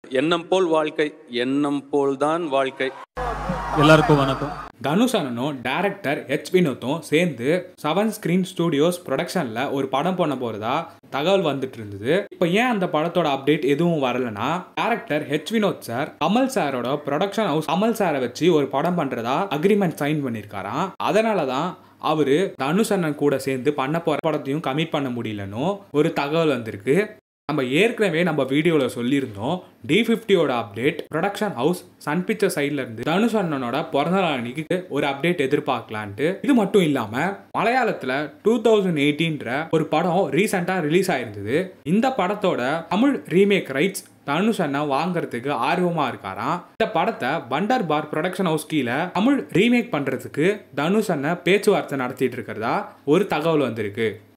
எண்ணம் போல் வாழ்க்கை எண்ணம் போல் தான் வாழ்க்கை எல்லாருக்கும் வணக்கம் தனுஷ் அண்ணனும் டேரக்டர் ஹெச் வினோத்தும் சேர்ந்து செவன் ஸ்கிரீன் ஸ்டூடியோஸ் ப்ரொடக்ஷனில் ஒரு படம் பண்ண போகிறதா தகவல் வந்துட்டு இருந்தது இப்போ ஏன் அந்த படத்தோட அப்டேட் எதுவும் வரலனா director H Vinoth sir Kamal சாரோட ப்ரொடக்ஷன் ஹவுஸ் கமல் சாரை வச்சு ஒரு படம் பண்ணுறதா அக்ரிமெண்ட் சைன் பண்ணியிருக்காராம் அதனால தான் அவரு தனுஷ் அண்ணன் கூட சேர்ந்து பண்ண போகிற படத்தையும் கமிட் பண்ண முடியலன்னு ஒரு தகவல் வந்திருக்கு நம்ம ஏற்கனவே நம்ம வீடியோவில் சொல்லியிருந்தோம் டி ஃபிஃப்டியோட update production house sun picture சைட்ல இருந்து தனுஷ் அண்ணனோட பிறந்தநாள் அன்னைக்கு ஒரு அப்டேட் எதிர்பார்க்கலான்ட்டு இது மட்டும் இல்லாம மலையாளத்துல டூ தௌசண்ட் எயிட்டீன்ற ஒரு படம் ரீசெண்டா ரிலீஸ் ஆயிருந்தது இந்த படத்தோட தமிழ் ரீமேக் ரைட்ஸ் தனுஷ் அண்ணன் வாங்குறதுக்கு ஆர்வமா இருக்காராம் இந்த படத்தை பண்டர் பார் ப்ரொடக்ஷன் ஹவுஸ் கீழே தமிழ் ரீமேக் பண்றதுக்கு தனுஷ் அண்ணன் பேச்சுவார்த்தை நடத்திட்டு இருக்கிறதா ஒரு தகவல் வந்திருக்கு